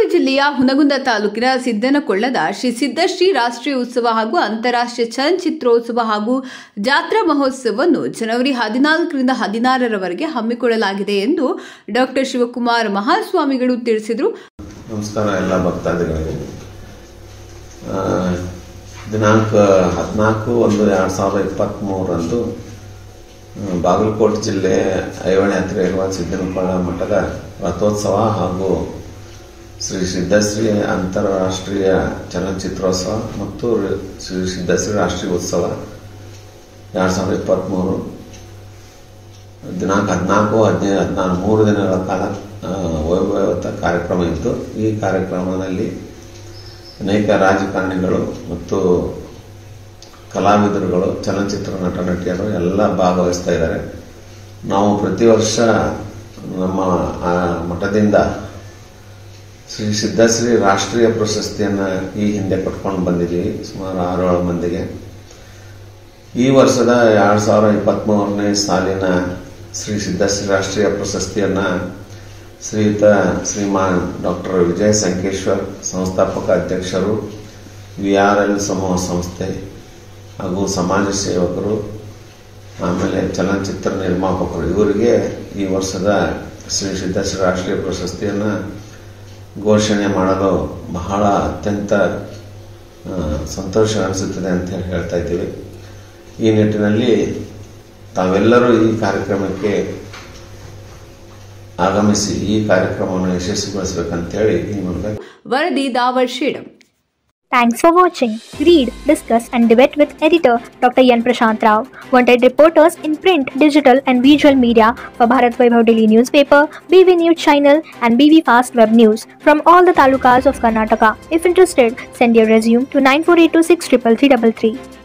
ಜಿಲ್ಲೆಯ ಹುನಗುಂದ ತಾಲೂಕಿನ ಸಿದ್ದನಕೊಳ್ಳದ ಶ್ರೀ ಸಿದ್ದಶ್ರೀ ರಾಷ್ಟ್ರೀಯ ಉತ್ಸವ ಹಾಗೂ ಅಂತಾರಾಷ್ಟ್ರೀಯ ಚಲನಚಿತ್ರೋತ್ಸವ ಹಾಗೂ ಜಾತ್ರಾ ಮಹೋತ್ಸವವನ್ನು ಜನವರಿ ಹದಿನಾಲ್ಕರಿಂದ ಹದಿನಾರರವರೆಗೆ ಹಮ್ಮಿಕೊಳ್ಳಲಾಗಿದೆ ಎಂದು ಡಾಕ್ಟರ್ ಶಿವಕುಮಾರ್ ಮಹಾಸ್ವಾಮಿಗಳು ತಿಳಿಸಿದರು ನಮಸ್ಕಾರ ಎಲ್ಲ ಭಕ್ತಾದಿಗಳಿಗೆ ಆ, ದಿನಾಂಕ ಹದಿನಾಲ್ಕು ಒಂದು ಎರಡು ಸಾವಿರದ ಇಪ್ಪತ್ತ್ಮೂರರಂದು ಆ, ಬಾಗಲಕೋಟೆ ಜಿಲ್ಲೆ ಐವಣೆ ಹತ್ತಿರ ಇರುವ ಸಿದ್ದನಕೊಳ್ಳ ಮಠದ ರಥೋತ್ಸವ ಹಾಗೂ ಶ್ರೀ ಸಿದ್ದಶ್ರೀ ಅಂತಾರಾಷ್ಟ್ರೀಯ ಚಲನಚಿತ್ರೋತ್ಸವ ಮತ್ತು ಶ್ರೀ ಸಿದ್ದಶ್ರೀ ರಾಷ್ಟ್ರೀಯ ಉತ್ಸವ ಎರಡು ಸಾವಿರದ ಇಪ್ಪತ್ತ್ಮೂರು ದಿನಾಂಕ ಹದಿನಾಲ್ಕು ಹದಿನೈದು ಹದಿನಾರು ಮೂರು ದಿನಗಳ ಕಾಲ ಆ, ವೈಭವಯುತ ಕಾರ್ಯಕ್ರಮ ಇತ್ತು ಈ ಕಾರ್ಯಕ್ರಮದಲ್ಲಿ ಅನೇಕ ರಾಜಕಾರಣಿಗಳು ಮತ್ತು ಕಲಾವಿದರುಗಳು ಚಲನಚಿತ್ರ ನಟ ನಟಿಯರು ಎಲ್ಲ ಭಾಗವಹಿಸ್ತಾ ಇದ್ದಾರೆ ನಾವು ಪ್ರತಿ ವರ್ಷ ನಮ್ಮ ಆ ಮಠದಿಂದ ಶ್ರೀ ಸಿದ್ದಶ್ರೀ ರಾಷ್ಟ್ರೀಯ ಪ್ರಶಸ್ತಿಯನ್ನು ಈ ಹಿಂದೆ ಕೊಟ್ಕೊಂಡು ಬಂದಿದ್ದೀವಿ ಸುಮಾರು ಆರು ಏಳು ಮಂದಿಗೆ ಈ ವರ್ಷದ ಎರಡು ಸಾವಿರ ಇಪ್ಪತ್ತ್ಮೂರನೇ ಸಾಲಿನ ಶ್ರೀ ಸಿದ್ದಶ್ರೀ ರಾಷ್ಟ್ರೀಯ ಪ್ರಶಸ್ತಿಯನ್ನು ಶ್ರೀಯುತ ಶ್ರೀಮಾನ್ ಡಾಕ್ಟರ್ ವಿಜಯ್ ಸಂಕೇಶ್ವರ್ ಸಂಸ್ಥಾಪಕ ಅಧ್ಯಕ್ಷರು ವಿ ಆರ್ ಎಲ್ ಸಮೂಹ ಸಂಸ್ಥೆ ಹಾಗೂ ಸಮಾಜ ಸೇವಕರು ಆಮೇಲೆ ಚಲನಚಿತ್ರ ನಿರ್ಮಾಪಕರು ಇವರಿಗೆ ಈ ವರ್ಷದ ಶ್ರೀ ಸಿದ್ದಶ್ರೀ ರಾಷ್ಟ್ರೀಯ ಪ್ರಶಸ್ತಿಯನ್ನು ಘೋಷಣೆ ಮಾಡಲು ಬಹಳ ಅತ್ಯಂತ ಆ, ಸಂತೋಷ ಅನಿಸುತ್ತದೆ ಅಂತ ಹೇಳಿ ಹೇಳ್ತಾ ಇದ್ದೀವಿ ಈ ನಿಟ್ಟಿನಲ್ಲಿ ತಾವೆಲ್ಲರೂ ಈ ಕಾರ್ಯಕ್ರಮಕ್ಕೆ ಆಗಮಿಸಿ ಈ ಕಾರ್ಯಕ್ರಮವನ್ನು ಯಶಸ್ವಿಗೊಳಿಸಬೇಕಂತೇಳಿ ಈ ಮೂಲಕ ವರದಿ ದಾವರ್ ಶೇಡಂ Thanks for watching. Read, discuss, and debate with editor Dr. Yan Prashant Rao. Wanted reporters in print, digital, and visual media for Bharat Vaibhav Daily Newspaper, BV News Channel, and BV Fast Web News from all the talukas of Karnataka. If interested, send your resume to 9482633333.